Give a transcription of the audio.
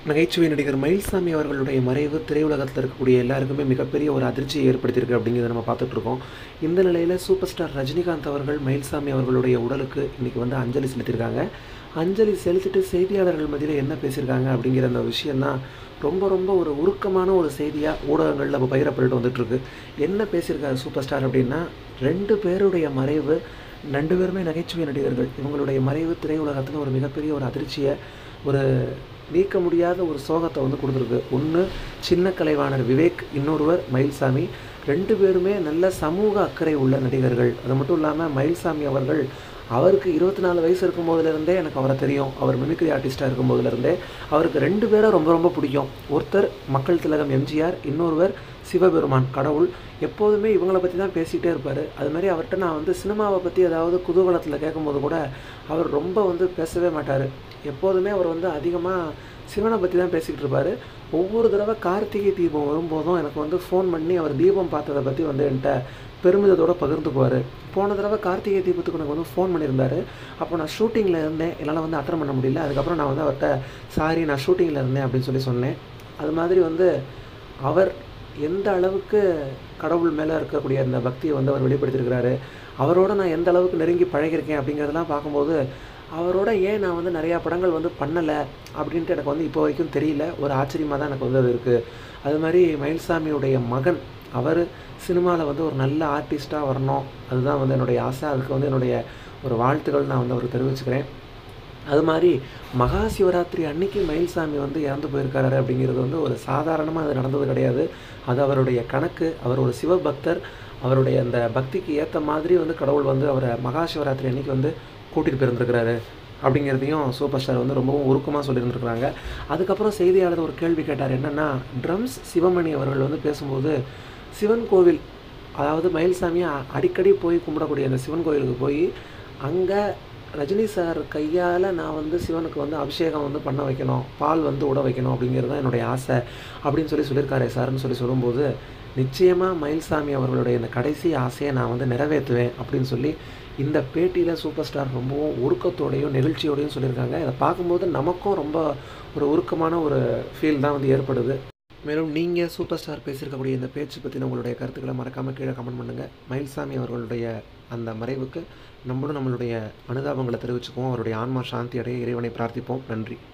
நகைச்சுவை நடிகர் மயில்சாமி அவர்களுடைய மறைவு திரையுலகத்தில் இருக்கக்கூடிய எல்லாருக்குமே மிகப்பெரிய ஒரு அதிர்ச்சியை ஏற்படுத்தியிருக்கு அப்படிங்கிறத நம்ம பார்த்துட்டு இருக்கோம் இந்த நிலையில் சூப்பர் ஸ்டார் ரஜினிகாந்த் அவர்கள் மயில்சாமி அவர்களுடைய உடலுக்கு இன்றைக்கி வந்து அஞ்சலி செலுத்தியிருக்காங்க அஞ்சலி செலுத்திட்டு செய்தியாளர்கள் மத்தியில் என்ன பேசியிருக்காங்க அப்படிங்கிற அந்த விஷயந்தான் ரொம்ப ரொம்ப ஒரு உருக்கமான ஒரு செய்தியாக ஊடகங்களில் இப்போ பகிரப்பட்டு வந்துட்டுருக்கு என்ன பேசியிருக்காரு சூப்பர் ஸ்டார் அப்படின்னா ரெண்டு பேருடைய மறைவு ரெண்டு பேருமே நகைச்சுவை நடிகர்கள் இவங்களுடைய மறைவு திரையுலகத்தில் ஒரு மிகப்பெரிய ஒரு அதிர்ச்சியை ஒரு நீக்க முடியாத ஒரு சோகத்தை வந்து கொடுத்துருக்கு ஒன்று சின்ன கலைவாணர் விவேக் இன்னொருவர் மயில்சாமி ரெண்டு பேருமே நல்ல சமூக அக்கறை உள்ள நடிகர்கள் அது மட்டும் இல்லாமல் மயில்சாமி அவர்கள் அவருக்கு இருபத்தி நாலு வயசு இருக்கும் போதுலேருந்தே எனக்கு அவரை தெரியும் அவர் மிமிக்ரி ஆர்டிஸ்ட்டாக இருக்கும் போதுலேருந்தே அவருக்கு ரெண்டு பேரை ரொம்ப ரொம்ப பிடிக்கும் ஒருத்தர் மக்கள் திலகம் எம்ஜிஆர் இன்னொருவர் சிவபெருமான் கடவுள் எப்போதுமே இவங்கள பற்றி தான் பேசிகிட்டே இருப்பார் அது மாதிரி அவர்கிட்ட நான் வந்து சினிமாவை பற்றி ஏதாவது குதூகலத்தில் கேட்கும்போது கூட அவர் ரொம்ப வந்து பேசவே மாட்டார் எப்போதுமே அவர் வந்து அதிகமாக சிவனை பற்றி தான் பேசிக்கிட்டு இருப்பார் ஒவ்வொரு தடவை கார்த்திகை தீபம் வரும்போதும் எனக்கு வந்து ஃபோன் பண்ணி அவர் தீபம் பார்த்ததை பற்றி வந்து என்கிட்ட பெருமிதத்தோடு பகிர்ந்துக்குவார் போன தடவை கார்த்திகை தீபத்துக்கு எனக்கு வந்து ஃபோன் பண்ணியிருந்தார் அப்போ நான் ஷூட்டிங்கில் இருந்தேன் என்னால் வந்து அட்டன் பண்ண முடியல அதுக்கப்புறம் நான் வந்து அவர்கிட்ட சாரி நான் ஷூட்டிங்கில் இருந்தேன் அப்படின்னு சொல்லி சொன்னேன் அது மாதிரி வந்து அவர் எந்த அளவுக்கு கடவுள் மேலே இருக்கக்கூடிய அந்த பக்தியை வந்து அவர் வெளிப்படுத்தியிருக்கிறாரு அவரோட நான் எந்த அளவுக்கு நெருங்கி பழகிருக்கேன் அப்படிங்கிறதெல்லாம் பார்க்கும்போது அவரோட ஏன் நான் வந்து நிறையா படங்கள் வந்து பண்ணலை அப்படின்ட்டு எனக்கு வந்து இப்போ வரைக்கும் தெரியல ஒரு ஆச்சரியமாக தான் எனக்கு வந்து அது இருக்குது அது மாதிரி மயில்சாமியுடைய மகன் அவர் சினிமாவில் வந்து ஒரு நல்ல ஆர்டிஸ்ட்டாக வரணும் அதுதான் வந்து என்னுடைய ஆசை அதுக்கு வந்து என்னுடைய ஒரு வாழ்த்துக்கள் நான் வந்து அவருக்கு தெரிவிச்சுக்கிறேன் அது மாதிரி மகா சிவராத்திரி அன்னைக்கு மயில்சாமி வந்து இறந்து போயிருக்காரு அப்படிங்கிறது வந்து ஒரு சாதாரணமாக அது நடந்தது கிடையாது அது அவருடைய கணக்கு அவர் ஒரு சிவபக்தர் அவருடைய அந்த பக்திக்கு ஏற்ற மாதிரி வந்து கடவுள் வந்து அவரை மகா சிவராத்திரி அன்னைக்கு வந்து கூட்டிகிட்டு போயிருந்துருக்கிறாரு அப்படிங்கிறதையும் சூப்பர் ஸ்டார் வந்து ரொம்பவும் உருக்கமாக சொல்லியிருந்துருக்குறாங்க அதுக்கப்புறம் செய்தியாளர் ஒரு கேள்வி கேட்டார் என்னென்னா ட்ரம்ஸ் சிவமணி அவர்கள் வந்து பேசும்போது சிவன் கோவில் அதாவது மயில்சாமியை அடிக்கடி போய் கும்பிடக்கூடிய அந்த சிவன் கோவிலுக்கு போய் அங்கே ரஜினி சார் கையால் நான் வந்து சிவனுக்கு வந்து அபிஷேகம் வந்து பண்ண வைக்கணும் பால் வந்து உட வைக்கணும் அப்படிங்கிறது தான் என்னுடைய ஆசை அப்படின்னு சொல்லி சொல்லியிருக்காரு சார்னு சொல்லி சொல்லும்போது நிச்சயமாக மயில்சாமி அவர்களுடைய இந்த கடைசி ஆசையை நான் வந்து நிறைவேற்றுவேன் அப்படின்னு சொல்லி இந்த பேட்டியில் சூப்பர் ஸ்டார் ரொம்பவும் உருக்கத்தோடையும் நெகிழ்ச்சியோடையும் சொல்லியிருக்காங்க இதை பார்க்கும்போது நமக்கும் ரொம்ப ஒரு உருக்கமான ஒரு ஃபீல் தான் வந்து ஏற்படுது மேலும் நீங்கள் சூப்பர் ஸ்டார் பேசியிருக்கக்கூடிய இந்த பேச்சு பற்றின உங்களுடைய கருத்துக்களை மறக்காமல் கீழே கமெண்ட் பண்ணுங்கள் மயில்சாமி அவர்களுடைய அந்த மறைவுக்கு நம்மளும் நம்மளுடைய அனுதாபங்களை தெரிவிச்சுக்குவோம் அவருடைய ஆன்மா சாந்தி அடைய இறைவனை பிரார்த்திப்போம் நன்றி